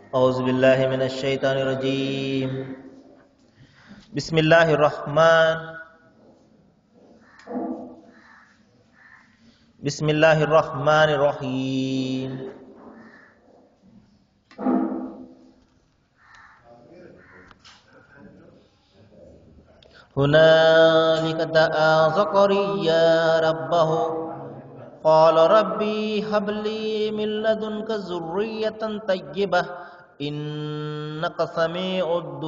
أعوذ بالله من الشيطان الرجيم بسم الله الرحمن بسم الله الرحمن الرحيم هنالك دعا زكريا ربه قال ربي هب لي من لدنك ذرية طيبة إنك سميع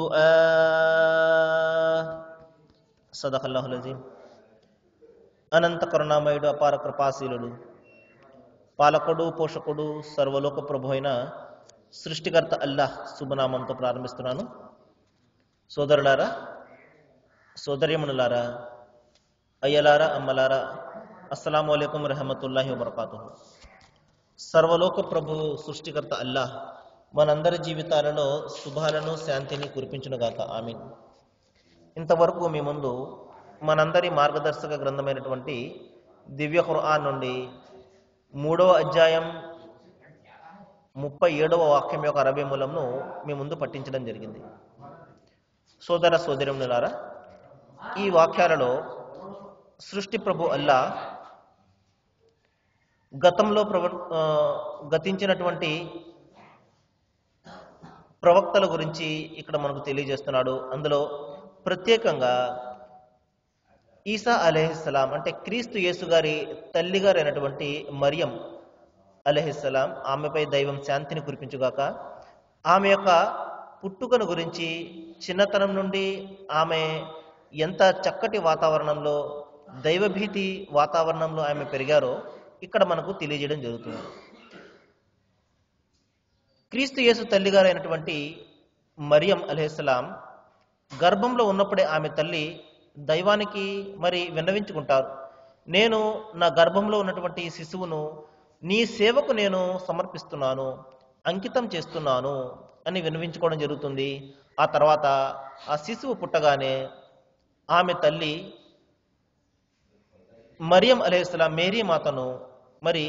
الدعاء صدق الله العظيم అనంత కరుణామయుడు అపార కృపాశీలుడు పాలకుడు పోషకుడు సర్వలోక ప్రభు అయిన సృష్టికర్త అల్లాహ్ శుభనామంతో ప్రారంభిస్తున్నాను సోదరులారా సోదర్యమునులారా అయ్యలారా అమ్మలారా అస్సలాము అలైకుం రహమతుల్లాహి వబర్కాతు సర్వలోక ప్రభు సృష్టికర్త అల్లాహ్ మనందరి జీవితాలలో శుభాలను శాంతిని కురిపించునుగాక ఆమీన్ ఇంతవరకు మీ ముందు మనందరి మార్గదర్శక గ్రంథమైనటువంటి దివ్య ఖుర్ఆన్ నుండి మూడవ అధ్యాయం ముప్పై ఏడవ వాక్యం యొక్క అరవై మూలంను మీ ముందు పట్టించడం జరిగింది సోదర సోదరులారా ఈ వాక్యాలలో సృష్టి ప్రభు అల్లా గతంలో ప్రవ ఆ, గతించినటువంటి ప్రవక్తల గురించి ఇక్కడ మనకు తెలియజేస్తున్నాడు అందులో ప్రత్యేకంగా ఈసా అలెహిస్సలాం అంటే క్రీస్తు యేసు గారి తల్లిగారైనటువంటి మరియం అలెహిస్సలాం ఆమెపై దైవం శాంతిని కురిపించుగాక ఆమె యొక్క పుట్టుకను గురించి చిన్నతనం నుండి ఆమె ఎంత చక్కటి వాతావరణంలో దైవభీతి వాతావరణంలో ఆమె పెరిగారో ఇక్కడ మనకు తెలియజేయడం జరుగుతుంది క్రీస్తు యేసు తల్లిగారైనటువంటి మరియం అలెహిస్సలాం గర్భంలో ఉన్నప్పుడే ఆమె తల్లి దైవానికి మరి విన్నవించుకుంటారు నేను నా గర్భంలో ఉన్నటువంటి ఈ శిశువును నీ సేవకు నేను సమర్పిస్తున్నాను అంకితం చేస్తున్నాను అని విన్నవించుకోవడం జరుగుతుంది ఆ తర్వాత ఆ శిశువు పుట్టగానే ఆమె తల్లి మరియం అలైహిస్సలాం మేరీ మాతను మరి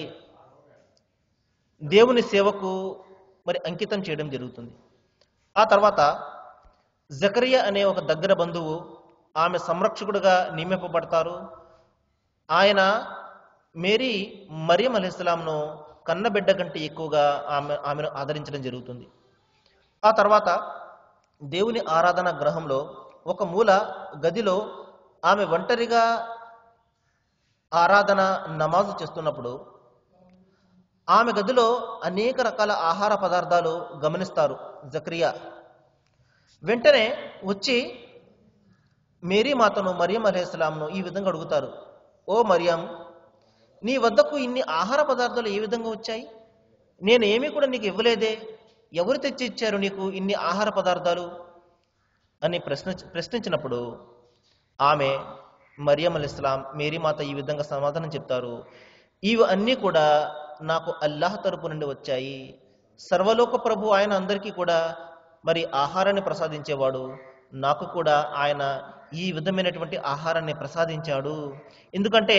దేవుని సేవకు మరి అంకితం చేయడం జరుగుతుంది ఆ తర్వాత జకరియా అనే ఒక దగ్గర బంధువు ఆమె సంరక్షకుడుగా నియమింపబడతారు ఆయన మేరీ మరియం అలీస్లాంను కన్నబిడ్డ కంటే ఎక్కువగా ఆమె ఆమెను ఆదరించడం జరుగుతుంది ఆ తర్వాత దేవుని ఆరాధన గ్రహంలో ఒక మూల గదిలో ఆమె ఒంటరిగా ఆరాధన నమాజు చేస్తున్నప్పుడు ఆమె గదిలో అనేక రకాల ఆహార పదార్థాలు గమనిస్తారు జక్రియా వెంటనే వచ్చి మేరీ మాతను మరియం అలైహిస్లాంను ఈ విధంగా అడుగుతారు ఓ మరియం నీ వద్దకు ఇన్ని ఆహార పదార్థాలు ఏ విధంగా వచ్చాయి నేను ఏమీ కూడా నీకు ఇవ్వలేదే ఎవరు తెచ్చి ఇచ్చారు నీకు ఇన్ని ఆహార పదార్థాలు అని ప్రశ్న ప్రశ్నించినప్పుడు ఆమె మరియం అల్ ఇస్లాం మేరీ మాత ఈ విధంగా సమాధానం చెప్తారు ఇవి అన్నీ కూడా నాకు అల్లాహ్ తరపు నుండి వచ్చాయి సర్వలోక ప్రభు ఆయన అందరికీ కూడా మరి ఆహారాన్ని ప్రసాదించేవాడు నాకు కూడా ఆయన ఈ విధమైనటువంటి ఆహారాన్ని ప్రసాదించాడు ఎందుకంటే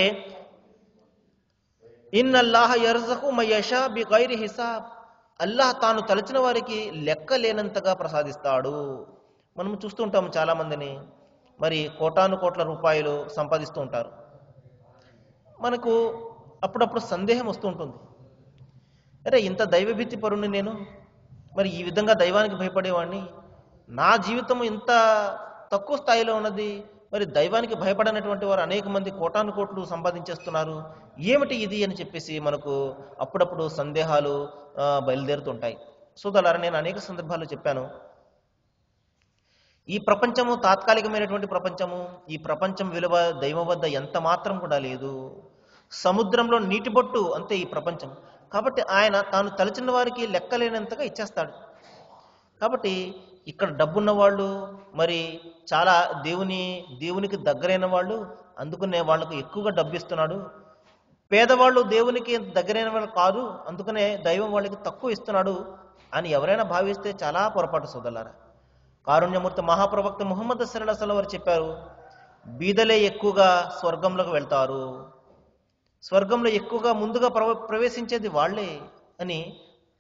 ఇన్ అల్లాహ యర్జకు మయషా బి గైరి హిసాబ్ అల్లాహ్ తాను తలచిన వారికి లెక్క లేనంతగా ప్రసాదిస్తాడు మనం చూస్తుంటాం చాలా మందిని మరి కోటాను కోట్ల రూపాయలు సంపాదిస్తూ ఉంటారు మనకు అప్పుడప్పుడు సందేహం వస్తూ ఉంటుంది అరే ఇంత దైవభీతి పరుణ్ణి నేను మరి ఈ విధంగా దైవానికి భయపడేవాడిని నా జీవితం ఇంత తక్కువ స్థాయిలో ఉన్నది మరి దైవానికి భయపడనటువంటి వారు అనేక మంది కోటాను కోట్లు సంపాదించేస్తున్నారు ఏమిటి ఇది అని చెప్పేసి మనకు అప్పుడప్పుడు సందేహాలు ఆ, బయలుదేరుతుంటాయి సోదరులారా నేను అనేక సందర్భాల్లో చెప్పాను ఈ ప్రపంచము తాత్కాలికమైనటువంటి ప్రపంచము ఈ ప్రపంచం విలువ దైవం వద్ద ఎంత మాత్రం కూడా లేదు సముద్రంలో నీటి బొట్టు అంతే ఈ ప్రపంచం కాబట్టి ఆయన తాను తలచిన వారికి లెక్కలేనంతగా ఇచ్చేస్తాడు కాబట్టి ఇక్కడ డబ్బున్న వాళ్ళు మరి చాలా దేవుని దేవునికి దగ్గరైన వాళ్ళు అందుకనే వాళ్ళకు ఎక్కువగా డబ్బు ఇస్తున్నాడు పేదవాళ్ళు దేవునికి దగ్గరైన వాళ్ళు కాదు అందుకనే దైవం వాళ్ళకి తక్కువ ఇస్తున్నాడు అని ఎవరైనా భావిస్తే చాలా పొరపాటు సోదరులారా కారుణ్యమూర్తి మహాప్రవక్త ముహమ్మద్ సల్లాహ్ వారు చెప్పారు బీదలే ఎక్కువగా స్వర్గంలోకి వెళ్తారు స్వర్గంలో ఎక్కువగా ముందుగా ప్రవ ప్రవేశించేది వాళ్ళే అని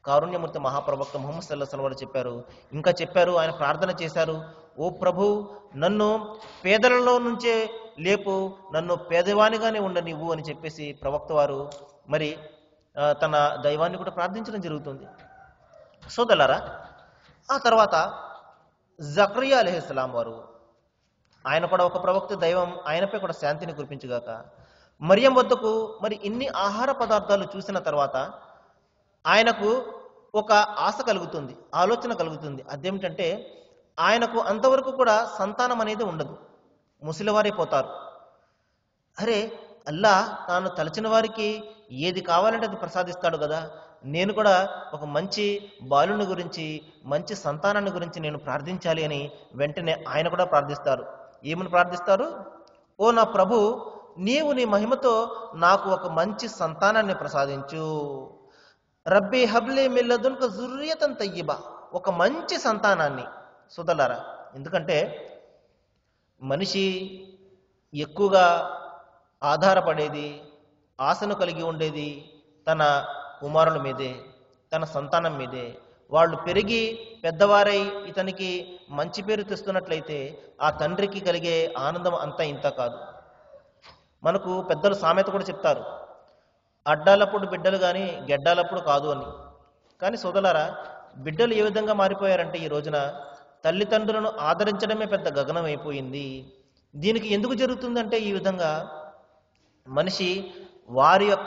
కారుణ్యమూర్తి మహాప్రవక్త ముహమ్మద్ సల్లాహం వారు చెప్పారు ఇంకా చెప్పారు ఆయన ప్రార్థన చేశారు ఓ ప్రభు నన్ను పేదలలో నుంచే లేపు నన్ను పేదవానిగానే ఉండనివ్వు అని చెప్పేసి ప్రవక్త వారు మరి ఆ, తన దైవాన్ని కూడా ప్రార్థించడం జరుగుతుంది సోదరులారా ఆ తర్వాత జక్రియా అలహిస్లాం వారు ఆయన కూడా ఒక ప్రవక్త దైవం ఆయనపై కూడా శాంతిని కురిపించుగాక మరియం వద్దకు మరి ఇన్ని ఆహార పదార్థాలు చూసిన తర్వాత ఆయనకు ఒక ఆశ కలుగుతుంది ఆలోచన కలుగుతుంది అదేమిటంటే ఆయనకు అంతవరకు కూడా సంతానం అనేది ఉండదు ముసలివారైపోతారు అరే అల్లా తాను తలచిన వారికి ఏది కావాలంటే అది ప్రసాదిస్తాడు కదా నేను కూడా ఒక మంచి బాలుని గురించి మంచి సంతానాన్ని గురించి నేను ప్రార్థించాలి అని వెంటనే ఆయన కూడా ప్రార్థిస్తారు ఏమని ప్రార్థిస్తారు ఓ నా ప్రభు నీవు నీ మహిమతో నాకు ఒక మంచి సంతానాన్ని ప్రసాదించు రబ్బీ హబ్లీ మిల్లదున్క జుర్రియతం తయ్యిబా ఒక మంచి సంతానాన్ని సుదలారా ఎందుకంటే మనిషి ఎక్కువగా ఆధారపడేది ఆశను కలిగి ఉండేది తన కుమారుల మీదే తన సంతానం మీదే వాళ్ళు పెరిగి పెద్దవారై ఇతనికి మంచి పేరు తెస్తున్నట్లయితే ఆ తండ్రికి కలిగే ఆనందం అంతా ఇంత కాదు మనకు పెద్దలు సామెత కూడా చెప్తారు అడ్డాలప్పుడు బిడ్డలు కానీ గెడ్డాలప్పుడు కాదు అని కానీ సోదలారా బిడ్డలు ఏ విధంగా మారిపోయారంటే ఈ రోజున తల్లిదండ్రులను ఆదరించడమే పెద్ద గగనం అయిపోయింది దీనికి ఎందుకు జరుగుతుందంటే ఈ విధంగా మనిషి వారి యొక్క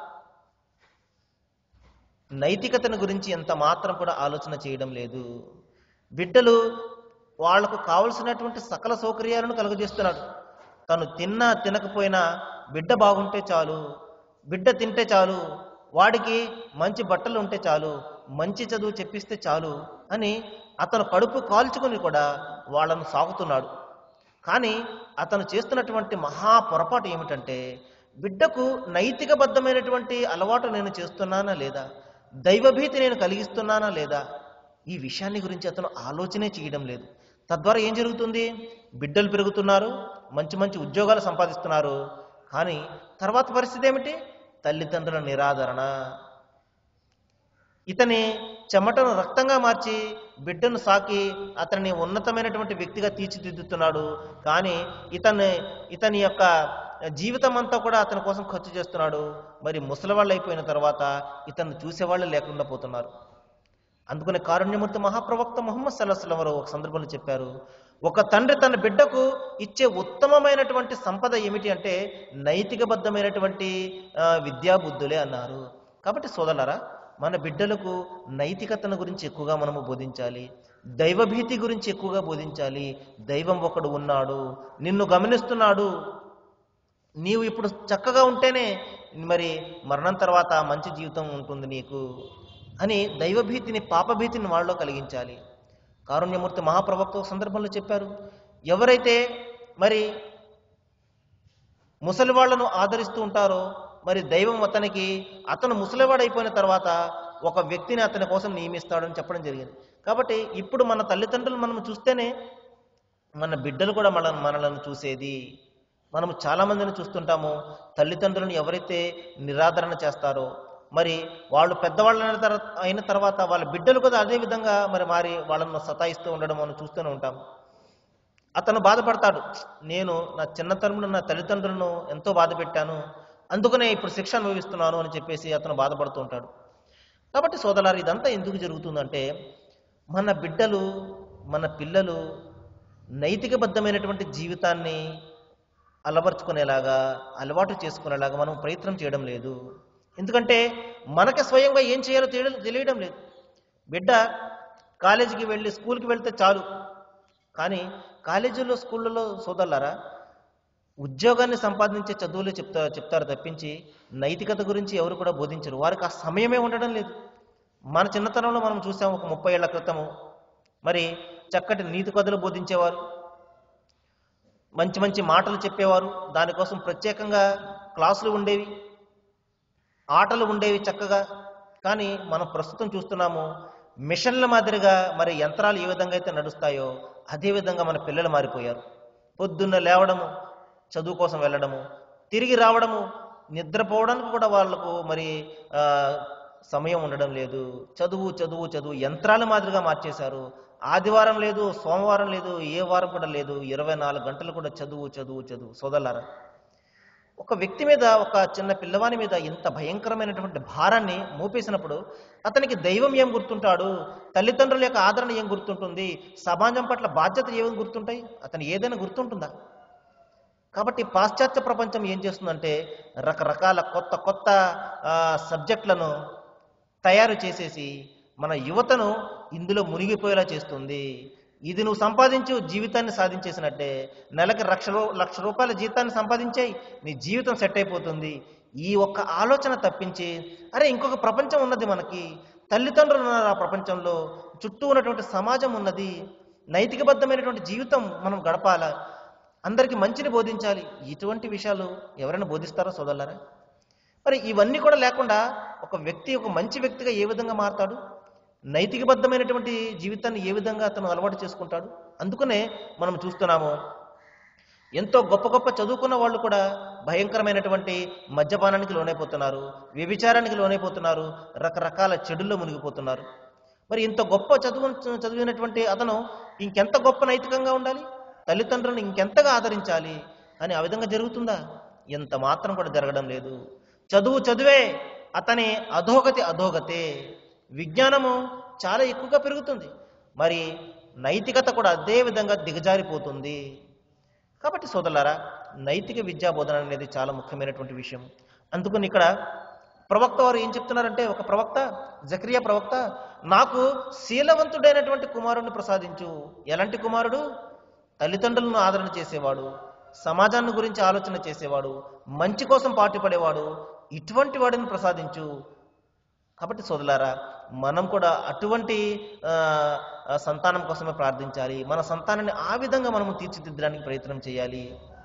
నైతికతను గురించి ఎంత మాత్రం కూడా ఆలోచన చేయడం లేదు బిడ్డలు వాళ్లకు కావలసినటువంటి సకల సౌకర్యాలను కలుగజేస్తున్నాడు తను తిన్నా తినకపోయినా బిడ్డ బాగుంటే చాలు బిడ్డ తింటే చాలు వాడికి మంచి బట్టలు ఉంటే చాలు మంచి చదువు చెప్పిస్తే చాలు అని అతను కడుపు కాల్చుకుని కూడా వాళ్ళను సాగుతున్నాడు కానీ అతను చేస్తున్నటువంటి మహా పొరపాటు ఏమిటంటే బిడ్డకు నైతికబద్ధమైనటువంటి అలవాటు నేను చేస్తున్నానా లేదా దైవభీతి నేను కలిగిస్తున్నానా లేదా ఈ విషయాన్ని గురించి అతను ఆలోచనే చేయడం లేదు తద్వారా ఏం జరుగుతుంది బిడ్డలు పెరుగుతున్నారు మంచి మంచి ఉద్యోగాలు సంపాదిస్తున్నారు కానీ తర్వాత పరిస్థితి ఏమిటి తల్లిదండ్రుల నిరాదరణ ఇతని చెమటను రక్తంగా మార్చి బిడ్డను సాకి అతన్ని ఉన్నతమైనటువంటి వ్యక్తిగా తీర్చిదిద్దుతున్నాడు కానీ ఇతన్ని ఇతని యొక్క జీవితం అంతా కూడా అతని కోసం ఖర్చు చేస్తున్నాడు మరి ముసలివాళ్ళు అయిపోయిన తర్వాత ఇతన్ని చూసేవాళ్ళు లేకుండా పోతున్నారు అందుకని కారుణ్యమూర్తి మహాప్రవక్త ముహమ్మద్ సల్లాహం వారు ఒక సందర్భంలో చెప్పారు ఒక తండ్రి తన బిడ్డకు ఇచ్చే ఉత్తమమైనటువంటి సంపద ఏమిటి అంటే నైతికబద్ధమైనటువంటి ఆ, విద్యాబుద్ధులే అన్నారు కాబట్టి సోదరులారా మన బిడ్డలకు నైతికతను గురించి ఎక్కువగా మనము బోధించాలి దైవభీతి గురించి ఎక్కువగా బోధించాలి దైవం ఒకడు ఉన్నాడు నిన్ను గమనిస్తున్నాడు నీవు ఇప్పుడు చక్కగా ఉంటేనే మరి మరణం తర్వాత మంచి జీవితం ఉంటుంది నీకు అని దైవభీతిని పాపభీతిని వాళ్ళలో కలిగించాలి కారుణ్యమూర్తి మహాప్రవక్త ఒక సందర్భంలో చెప్పారు ఎవరైతే మరి ముసలి వాళ్ళను ఆదరిస్తూ ఉంటారో మరి దైవం అతనికి అతను ముసలివాడైపోయిన తర్వాత ఒక వ్యక్తిని అతని కోసం నియమిస్తాడని చెప్పడం జరిగింది కాబట్టి ఇప్పుడు మన తల్లిదండ్రులు మనం చూస్తేనే మన బిడ్డలు కూడా మన మనలను చూసేది మనము చాలా మందిని చూస్తుంటాము తల్లిదండ్రులను ఎవరైతే నిరాదరణ చేస్తారో మరి వాళ్ళు పెద్దవాళ్ళు అయిన తర్వా- అయిన తర్వాత వాళ్ళ బిడ్డలు కూడా అదే విధంగా మరి మారి వాళ్ళను సతాయిస్తూ ఉండడం మనం చూస్తూనే ఉంటాం అతను బాధపడతాడు నేను నా చిన్నతనంలో నా తల్లిదండ్రులను ఎంతో బాధ పెట్టాను అందుకనే ఇప్పుడు శిక్ష అనుభవిస్తున్నాను అని చెప్పేసి అతను బాధపడుతూ ఉంటాడు కాబట్టి సోదరులారు ఇదంతా ఎందుకు జరుగుతుందంటే మన బిడ్డలు మన పిల్లలు నైతికబద్ధమైనటువంటి జీవితాన్ని అలవర్చుకునేలాగా అలవాటు చేసుకునేలాగా మనం ప్రయత్నం చేయడం లేదు ఎందుకంటే మనకి స్వయంగా ఏం చేయాలో తెలియ తెలియడం లేదు బిడ్డ కాలేజీకి వెళ్ళి స్కూల్కి వెళ్తే చాలు కానీ కాలేజీలో స్కూళ్ళలో సోదరులారా ఉద్యోగాన్ని సంపాదించే చదువులు చెప్తా చెప్తారు తప్పించి నైతికత గురించి ఎవరు కూడా బోధించరు వారికి ఆ సమయమే ఉండడం లేదు మన చిన్నతనంలో మనం చూసాం ఒక ముప్పై ఏళ్ల క్రితము మరి చక్కటి నీతి కథలు బోధించేవారు మంచి మంచి మాటలు చెప్పేవారు దానికోసం ప్రత్యేకంగా క్లాసులు ఉండేవి ఆటలు ఉండేవి చక్కగా కానీ మనం ప్రస్తుతం చూస్తున్నాము మిషన్ల మాదిరిగా మరి యంత్రాలు ఏ విధంగా అయితే నడుస్తాయో అదే విధంగా మన పిల్లలు మారిపోయారు పొద్దున్న లేవడము చదువు కోసం వెళ్ళడము తిరిగి రావడము నిద్రపోవడానికి కూడా వాళ్ళకు మరి ఆ, సమయం ఉండడం లేదు చదువు చదువు చదువు యంత్రాల మాదిరిగా మార్చేశారు ఆదివారం లేదు సోమవారం లేదు ఏ వారం కూడా లేదు ఇరవై నాలుగు గంటలు కూడా చదువు చదువు చదువు సోదరులారా ఒక వ్యక్తి మీద ఒక చిన్న పిల్లవాని మీద ఇంత భయంకరమైనటువంటి భారాన్ని మోపేసినప్పుడు అతనికి దైవం ఏం గుర్తుంటాడు తల్లిదండ్రుల యొక్క ఆదరణ ఏం గుర్తుంటుంది సమాజం పట్ల బాధ్యత ఏం గుర్తుంటాయి అతను ఏదైనా గుర్తుంటుందా కాబట్టి పాశ్చాత్య ప్రపంచం ఏం చేస్తుందంటే రకరకాల కొత్త కొత్త ఆ, సబ్జెక్టులను తయారు చేసేసి మన యువతను ఇందులో మునిగిపోయేలా చేస్తుంది ఇది నువ్వు సంపాదించు జీవితాన్ని సాధించేసినట్టే నెలకి లక్ష రూ- లక్ష రూపాయల జీతాన్ని సంపాదించాయి నీ జీవితం సెట్ అయిపోతుంది ఈ ఒక్క ఆలోచన తప్పించి అరే ఇంకొక ప్రపంచం ఉన్నది మనకి తల్లిదండ్రులు ఉన్నారు ఆ ప్రపంచంలో చుట్టూ ఉన్నటువంటి సమాజం ఉన్నది నైతికబద్ధమైనటువంటి జీవితం మనం గడపాల అందరికీ మంచిని బోధించాలి ఇటువంటి విషయాలు ఎవరైనా బోధిస్తారో సోదరులారా మరి ఇవన్నీ కూడా లేకుండా ఒక వ్యక్తి ఒక మంచి వ్యక్తిగా ఏ విధంగా మారతాడు నైతికబద్ధమైనటువంటి జీవితాన్ని ఏ విధంగా అతను అలవాటు చేసుకుంటాడు అందుకనే మనం చూస్తున్నాము ఎంతో గొప్ప గొప్ప చదువుకున్న వాళ్ళు కూడా భయంకరమైనటువంటి మద్యపానానికి లోనైపోతున్నారు వ్యభిచారానికి లోనైపోతున్నారు రకరకాల చెడుల్లో మునిగిపోతున్నారు మరి ఇంత గొప్ప చదువు చదివినటువంటి అతను ఇంకెంత గొప్ప నైతికంగా ఉండాలి తల్లిదండ్రులను ఇంకెంతగా ఆదరించాలి అని ఆ విధంగా జరుగుతుందా ఎంత మాత్రం కూడా జరగడం లేదు చదువు చదువే అతని అధోగతి అధోగతే విజ్ఞానము చాలా ఎక్కువగా పెరుగుతుంది మరి నైతికత కూడా అదే విధంగా దిగజారిపోతుంది కాబట్టి సోదరులారా నైతిక విద్యా బోధన అనేది చాలా ముఖ్యమైనటువంటి విషయం అందుకని ఇక్కడ ప్రవక్త వారు ఏం చెప్తున్నారంటే ఒక ప్రవక్త జక్రియా ప్రవక్త నాకు శీలవంతుడైనటువంటి కుమారుడిని ప్రసాదించు ఎలాంటి కుమారుడు తల్లిదండ్రులను ఆదరణ చేసేవాడు సమాజాన్ని గురించి ఆలోచన చేసేవాడు మంచి కోసం పాటుపడేవాడు ఇటువంటి వాడిని ప్రసాదించు కాబట్టి సోదరులారా మనం కూడా అటువంటి ఆ, ఆ, సంతానం కోసమే ప్రార్థించాలి మన సంతానాన్ని ఆ విధంగా మనము తీర్చిదిద్దడానికి ప్రయత్నం చేయాలి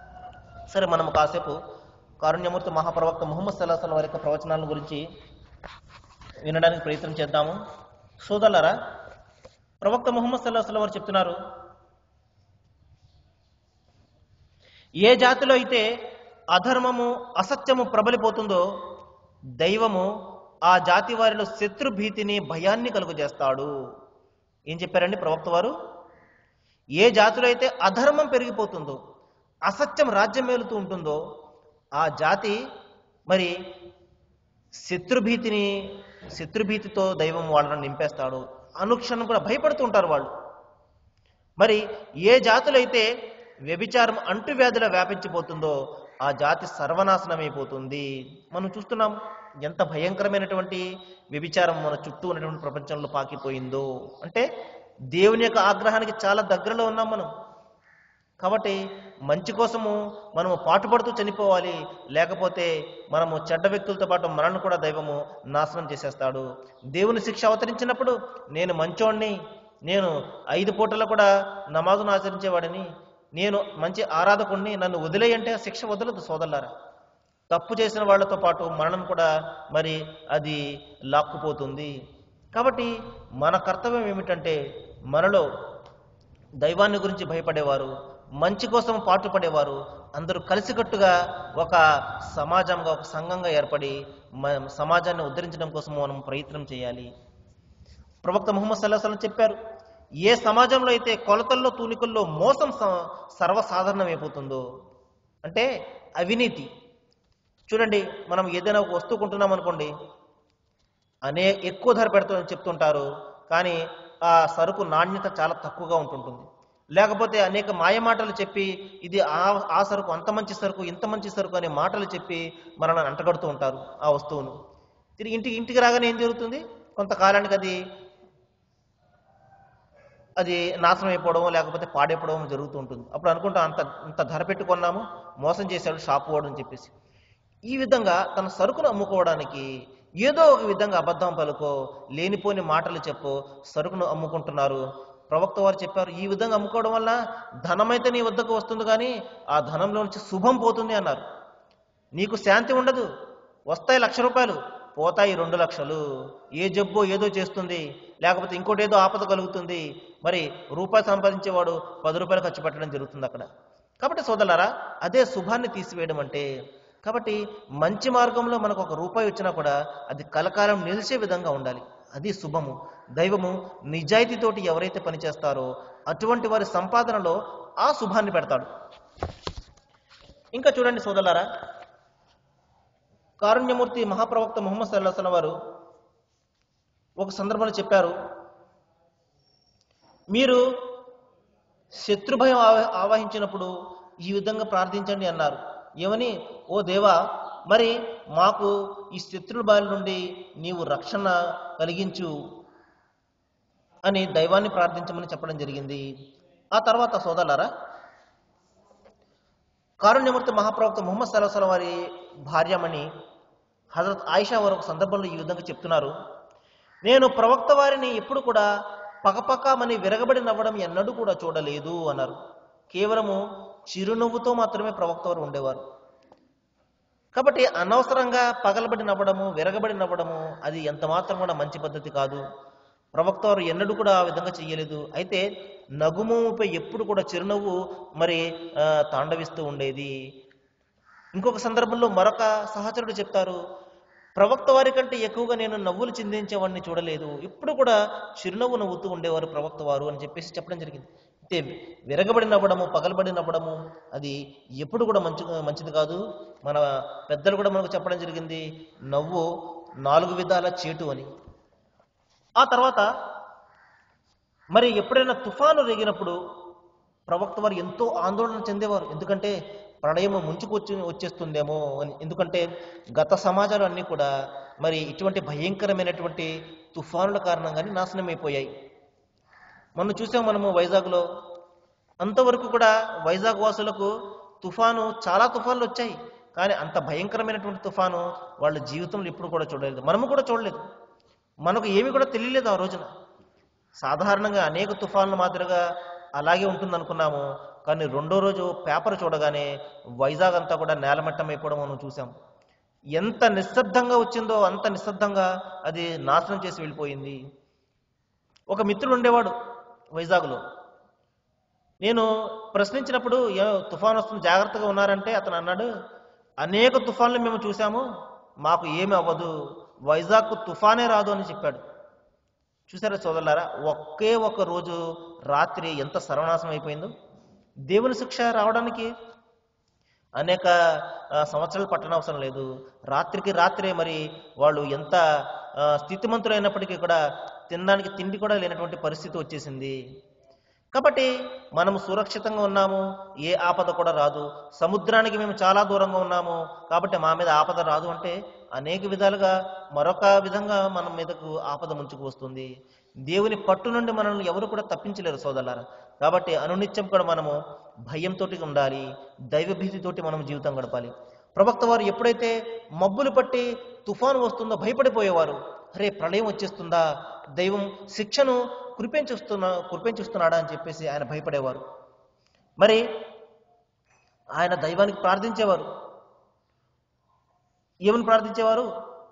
సరే మనం కాసేపు కారుణ్యమూర్తి మహాప్రవక్త ముహమ్మద్ సల్లాహం వారి యొక్క ప్రవచనాల గురించి వినడానికి ప్రయత్నం చేద్దాము సోదరులారా ప్రవక్త ముహమ్మద్ సల్లాహం వారు చెప్తున్నారు ఏ జాతిలో అయితే అధర్మము అసత్యము ప్రబలిపోతుందో దైవము ఆ జాతి వారిలో శత్రు భీతిని భయాన్ని కలుగజేస్తాడు ఏం చెప్పారండి ప్రవక్త వారు ఏ జాతిలో అయితే అధర్మం పెరిగిపోతుందో అసత్యం రాజ్యం మేలుతూ ఉంటుందో ఆ జాతి మరి శత్రుభీతిని శత్రుభీతితో దైవం వాళ్ళని నింపేస్తాడు అనుక్షణం కూడా భయపడుతూ ఉంటారు వాళ్ళు మరి ఏ జాతులైతే వ్యభిచారం అంటువ్యాధుల వ్యాపించిపోతుందో ఆ జాతి సర్వనాశనమైపోతుంది మనం చూస్తున్నాం ఎంత భయంకరమైనటువంటి వ్యభిచారం మన చుట్టూ ఉన్నటువంటి ప్రపంచంలో పాకిపోయిందో అంటే దేవుని యొక్క ఆగ్రహానికి చాలా దగ్గరలో ఉన్నాం మనం కాబట్టి మంచి కోసము మనము పాటుపడుతూ చనిపోవాలి లేకపోతే మనము చెడ్డ వ్యక్తులతో పాటు మనల్ని కూడా దైవము నాశనం చేసేస్తాడు దేవుని శిక్ష అవతరించినప్పుడు నేను మంచోణ్ణి నేను ఐదు పూటలు కూడా నమాజును ఆచరించేవాడిని నేను మంచి ఆరాధకుణ్ణి నన్ను వదిలేయంటే ఆ శిక్ష వదలదు సోదరులారా తప్పు చేసిన వాళ్ళతో పాటు మరణం కూడా మరి అది లాక్కుపోతుంది కాబట్టి మన కర్తవ్యం ఏమిటంటే మనలో దైవాన్ని గురించి భయపడేవారు మంచి కోసం పాటుపడేవారు అందరూ కలిసికట్టుగా ఒక సమాజంగా ఒక సంఘంగా ఏర్పడి మ- సమాజాన్ని ఉద్ధరించడం కోసం మనం ప్రయత్నం చేయాలి ప్రవక్త ముహమ్మద్ సల్లాహం చెప్పారు ఏ సమాజంలో అయితే కొలతల్లో తూనికల్లో మోసం స- సర్వసాధారణమైపోతుందో అంటే అవినీతి చూడండి మనం ఏదైనా ఒక వస్తువు కొంటున్నాం అనుకోండి అనే ఎక్కువ ధర పెడుతుందని చెప్తుంటారు కానీ ఆ సరుకు నాణ్యత చాలా తక్కువగా ఉంటుంటుంది లేకపోతే అనేక మాయమాటలు చెప్పి ఇది ఆ ఆ సరుకు అంత మంచి సరుకు ఇంత మంచి సరుకు అనే మాటలు చెప్పి మనల్ని అంటగడుతూ ఉంటారు ఆ వస్తువును తిరిగి ఇంటికి ఇంటికి రాగానే ఏం జరుగుతుంది కొంతకాలానికి అది అది నాశనం అయిపోవడం లేకపోతే పాడైపోవడం జరుగుతూ ఉంటుంది అప్పుడు అనుకుంటాం అంత ఇంత ధర పెట్టుకున్నాము మోసం చేశాడు షాపు వాడు అని చెప్పేసి ఈ విధంగా తన సరుకును అమ్ముకోవడానికి ఏదో ఒక విధంగా అబద్ధం పలుకో లేనిపోని మాటలు చెప్పు సరుకును అమ్ముకుంటున్నారు ప్రవక్త వారు చెప్పారు ఈ విధంగా అమ్ముకోవడం వల్ల ధనమైతే నీ వద్దకు వస్తుంది కానీ ఆ ధనంలో నుంచి శుభం పోతుంది అన్నారు నీకు శాంతి ఉండదు వస్తాయి లక్ష రూపాయలు పోతాయి రెండు లక్షలు ఏ జబ్బో ఏదో చేస్తుంది లేకపోతే ఇంకోటి ఏదో ఆపద కలుగుతుంది మరి రూపాయి సంపాదించేవాడు పది రూపాయలు ఖర్చు పెట్టడం జరుగుతుంది అక్కడ కాబట్టి సోదరులారా అదే శుభాన్ని తీసివేయడం అంటే కాబట్టి మంచి మార్గంలో మనకు ఒక రూపాయి వచ్చినా కూడా అది కలకాలం నిలిచే విధంగా ఉండాలి అది శుభము దైవము నిజాయితీతోటి ఎవరైతే పనిచేస్తారో అటువంటి వారి సంపాదనలో ఆ శుభాన్ని పెడతాడు ఇంకా చూడండి సోదరులారా కారుణ్యమూర్తి మహాప్రవక్త ముహమ్మద్ సల్లాహం వారు ఒక సందర్భంలో చెప్పారు మీరు శత్రుభయం ఆవ- ఆవహించినప్పుడు ఈ విధంగా ప్రార్థించండి అన్నారు ఏమని ఓ దేవా మరి మాకు ఈ శత్రుల బారి నుండి నీవు రక్షణ కలిగించు అని దైవాన్ని ప్రార్థించమని చెప్పడం జరిగింది ఆ తర్వాత సోదరులారా కారుణ్యమూర్తి మహాప్రవక్త ముహమ్మద్ సల్లాహం వారి భార్యమణి హజరత్ ఆయిషా వారు ఒక సందర్భంలో ఈ విధంగా చెప్తున్నారు నేను ప్రవక్త వారిని ఎప్పుడు కూడా పకపకమని విరగబడి నవ్వడం ఎన్నడూ కూడా చూడలేదు అన్నారు కేవలము చిరునవ్వుతో మాత్రమే ప్రవక్త వారు ఉండేవారు కాబట్టి అనవసరంగా పగలబడి నవ్వడము విరగబడి నవ్వడము అది ఎంత మాత్రం కూడా మంచి పద్ధతి కాదు ప్రవక్త వారు ఎన్నడూ కూడా ఆ విధంగా చేయలేదు అయితే నగుమోముపై ఎప్పుడు కూడా చిరునవ్వు మరి ఆ, తాండవిస్తూ ఉండేది ఇంకొక సందర్భంలో మరొక సహచరుడు చెప్తారు ప్రవక్త వారి కంటే ఎక్కువగా నేను నవ్వులు చిందించేవాడిని చూడలేదు ఇప్పుడు కూడా చిరునవ్వు నవ్వుతూ ఉండేవారు ప్రవక్త వారు అని చెప్పేసి చెప్పడం జరిగింది అయితే విరగబడి నవ్వడము పగలబడి నవ్వడము అది ఎప్పుడు కూడా మంచి మంచిది కాదు మన పెద్దలు కూడా మనకు చెప్పడం జరిగింది నవ్వు నాలుగు విధాల చేటు అని ఆ తర్వాత మరి ఎప్పుడైనా తుఫాను రేగినప్పుడు ప్రవక్త వారు ఎంతో ఆందోళన చెందేవారు ఎందుకంటే ప్రళయము ముంచుకొచ్చి వచ్చేస్తుందేమో అని ఎందుకంటే గత సమాజాలు అన్నీ కూడా మరి ఇటువంటి భయంకరమైనటువంటి తుఫానుల కారణంగానే నాశనం అయిపోయాయి మొన్న చూసాం మనము వైజాగ్లో అంతవరకు కూడా వైజాగ్ వాసులకు తుఫాను చాలా తుఫాన్లు వచ్చాయి కానీ అంత భయంకరమైనటువంటి తుఫాను వాళ్ళ జీవితంలో ఇప్పుడు కూడా చూడలేదు మనము కూడా చూడలేదు మనకు ఏమి కూడా తెలియలేదు ఆ రోజున సాధారణంగా అనేక తుఫాన్ల మాదిరిగా అలాగే ఉంటుంది అనుకున్నాము కానీ రెండో రోజు పేపర్ చూడగానే వైజాగ్ అంతా కూడా నేలమట్టం అయిపోవడం మనం చూసాం ఎంత నిశ్శబ్దంగా వచ్చిందో అంత నిశ్శబ్దంగా అది నాశనం చేసి వెళ్ళిపోయింది ఒక మిత్రుడు ఉండేవాడు వైజాగ్లో నేను ప్రశ్నించినప్పుడు "ఏ, తుఫాన్ వస్తుంది జాగ్రత్తగా ఉన్నారంటే అతను అన్నాడు అనేక తుఫాన్లు మేము చూసాము మాకు ఏమి అవ్వదు వైజాగ్కు తుఫానే రాదు అని చెప్పాడు చూసారా సోదరులారా ఒకే ఒక రోజు రాత్రి ఎంత సర్వనాశనం అయిపోయిందో దేవుని శిక్ష రావడానికి అనేక ఆ, సంవత్సరాలు పట్టనవసరం లేదు రాత్రికి రాత్రే మరి వాళ్ళు ఎంత ఆ, స్థితిమంతులైనప్పటికీ కూడా తినడానికి తిండి కూడా లేనటువంటి పరిస్థితి వచ్చేసింది కాబట్టి మనము సురక్షితంగా ఉన్నాము ఏ ఆపద కూడా రాదు సముద్రానికి మేము చాలా దూరంగా ఉన్నాము కాబట్టి మా మీద ఆపద రాదు అంటే అనేక విధాలుగా మరొక విధంగా మన మీదకు ఆపద ముంచుకు వస్తుంది దేవుని పట్టు నుండి మనల్ని ఎవరు కూడా తప్పించలేరు సోదరులారా కాబట్టి అనునిత్యం కూడా మనము భయంతో ఉండాలి దైవభీతితోటి మనం జీవితం గడపాలి ప్రవక్త వారు ఎప్పుడైతే మబ్బులు పట్టి తుఫాను వస్తుందో భయపడిపోయేవారు అరే ప్రళయం వచ్చేస్తుందా దైవం శిక్షను కురిపించుస్తున్నా కురిపించుస్తున్నాడా అని చెప్పేసి ఆయన భయపడేవారు మరి ఆయన దైవానికి ప్రార్థించేవారు ఏమని ప్రార్థించేవారు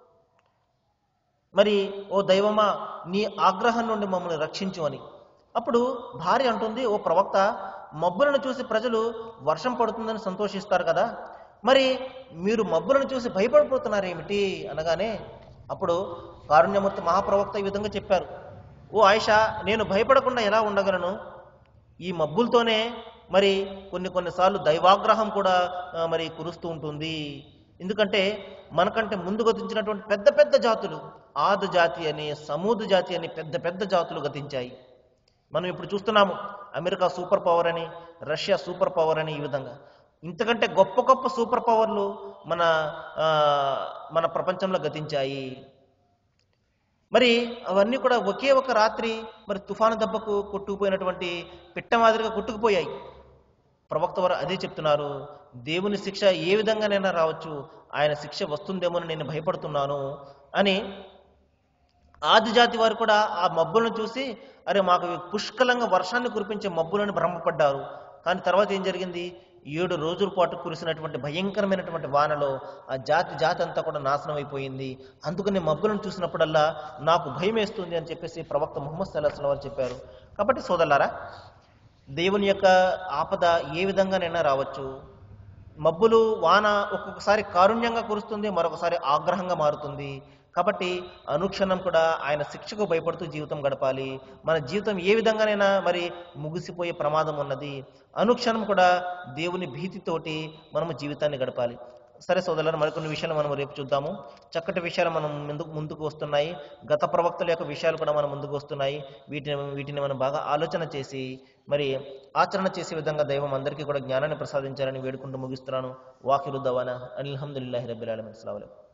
మరి ఓ దైవమా నీ ఆగ్రహం నుండి మమ్మల్ని రక్షించు అని అప్పుడు భార్య అంటుంది ఓ ప్రవక్త మబ్బులను చూసి ప్రజలు వర్షం పడుతుందని సంతోషిస్తారు కదా మరి మీరు మబ్బులను చూసి భయపడిపోతున్నారు ఏమిటి అనగానే అప్పుడు కారుణ్యమూర్తి మహాప్రవక్త ఈ విధంగా చెప్పారు ఓ ఆయిషా నేను భయపడకుండా ఎలా ఉండగలను ఈ మబ్బులతోనే మరి కొన్ని కొన్నిసార్లు దైవాగ్రహం కూడా ఆ, మరి కురుస్తూ ఉంటుంది ఎందుకంటే మనకంటే ముందు గతించినటువంటి పెద్ద పెద్ద జాతులు ఆదు జాతి అని సమూదు జాతి అని పెద్ద పెద్ద జాతులు గతించాయి మనం ఇప్పుడు చూస్తున్నాము అమెరికా సూపర్ పవర్ అని రష్యా సూపర్ పవర్ అని ఈ విధంగా ఇంతకంటే గొప్ప గొప్ప సూపర్ పవర్లు మన ఆ, మన ప్రపంచంలో గతించాయి మరి అవన్నీ కూడా ఒకే ఒక రాత్రి మరి తుఫాను దెబ్బకు కొట్టుకుపోయినటువంటి పిట్ట మాదిరిగా కొట్టుకుపోయాయి ప్రవక్త వారు అదే చెప్తున్నారు దేవుని శిక్ష ఏ విధంగానైనా రావచ్చు ఆయన శిక్ష వస్తుందేమో నేను భయపడుతున్నాను అని ఆది జాతి వారు కూడా ఆ మబ్బులను చూసి అరే మాకు పుష్కలంగా వర్షాన్ని కురిపించే మబ్బులను భ్రమపడ్డారు కానీ తర్వాత ఏం జరిగింది ఏడు రోజుల పాటు కురిసినటువంటి భయంకరమైనటువంటి వానలో ఆ జాతి జాతి అంతా కూడా నాశనం అయిపోయింది అందుకని మబ్బులను చూసినప్పుడల్లా నాకు భయం వేస్తుంది అని చెప్పేసి ప్రవక్త ముహమ్మద్ సల్లాహ్ వారు చెప్పారు కాబట్టి సోదరులారా దేవుని యొక్క ఆపద ఏ విధంగానైనా రావచ్చు మబ్బులు వాన ఒక్కొక్కసారి కారుణ్యంగా కురుస్తుంది మరొకసారి ఆగ్రహంగా మారుతుంది కాబట్టి అనుక్షణం కూడా ఆయన శిక్షకు భయపడుతూ జీవితం గడపాలి మన జీవితం ఏ విధంగానైనా మరి ముగిసిపోయే ప్రమాదం ఉన్నది అనుక్షణం కూడా దేవుని భీతితోటి మనము జీవితాన్ని గడపాలి సరే సోదరులను మరికొన్ని విషయాలు మనం రేపు చూద్దాము చక్కటి విషయాలు మనం ముందుకు ముందుకు వస్తున్నాయి గత ప్రవక్తల యొక్క విషయాలు కూడా మన ముందుకు వస్తున్నాయి వీటిని వీటిని మనం బాగా ఆలోచన చేసి మరి ఆచరణ చేసే విధంగా దైవం అందరికీ కూడా జ్ఞానాన్ని ప్రసాదించాలని వేడుకుంటూ ముగిస్తున్నాను వాకిరు దవానా అనిల్హమ్దుల్లాహి రబ్బిల్ ఆలమీన్ అస్సలాము అలైకుం